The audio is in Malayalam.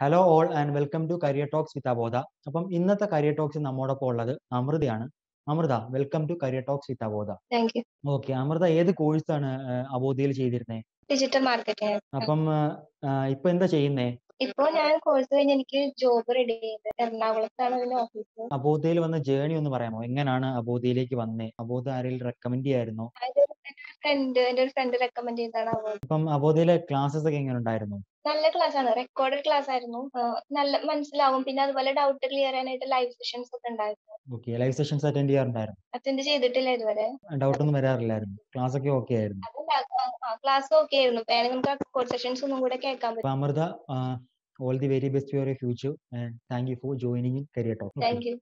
Hello all and welcome to career talks with Abodha അപ്പം ഇന്നത്തെ കരിയർ ടോക്സ് നമ്മോടൊപ്പം ഉള്ളത് അമൃതയാണ് Amrita welcome to career talks with Abodha thank you okay Amrita ഏത് കോഴ്സാണ് അബോധയിൽ ചെയ്തിരുന്നത് ഡിജിറ്റൽ മാർക്കറ്റിംഗ് അപ്പം ഇപ്പൊ എന്താ ചെയ്യുന്നേ ഇപ്പോ ഞാൻ കോഴ്സ് കഴിഞ്ഞ് എനിക്ക് ജോബ് റെഡി ചെയ്ത് എറണാകുളത്താണ് അതിന്റെ ഓഫീസ് അബോധയിൽ വന്ന ജേണി ഒന്ന് പറയാമോ എങ്ങനെയാണ് അബോധയിലേക്ക് വന്നേ അബോധ ആരെങ്കിലും റെക്കമെൻഡ് ചെയ്യായിരുന്നോ ഫ്രണ്ട് എന്റെ ഒരു ഫ്രണ്ട് റെക്കമെൻഡ് ചെയ്താണ് award. അപ്പം അബോധയിലെ ക്ലാസ്സസ് ഒക്കെ എങ്ങനെ ഉണ്ടായിരുന്നു നല്ല ക്ലാസ് ആണ് റെക്കോർഡഡ് ക്ലാസ് ആയിരുന്നു ആ, നല്ല മനസ്സിലാവും പിന്നെ അതുപോലെ ഡൗട്ട് ക്ലിയർ ചെയ്യാനായിട്ട് ലൈവ് സെഷൻസ് ഒക്കെ ഉണ്ടായിരുന്നു ഓക്കെ ലൈവ് സെഷൻസ് അറ്റൻഡ് ചെയ്യാറുണ്ടായിരുന്നു അറ്റൻഡ് ചെയ്തിട്ടില്ല ഇതുവരെ ഡൗട്ട് ഒന്നും വരാറില്ലായിരുന്നു ക്ലാസ് ഒക്കെ ഓക്കെ ആയിരുന്നു അതല്ല ക്ലാസ് ഓക്കെ ആയിരുന്നു വേണമെങ്കിൽ നമുക്ക് റെക്കോർഡ് സെഷൻസ് ഒന്നും കൂടെ കേൾക്കാൻ പറ്റും അപ്പൊ Amrita all the very best for your future and thank you for joining in career talk thank U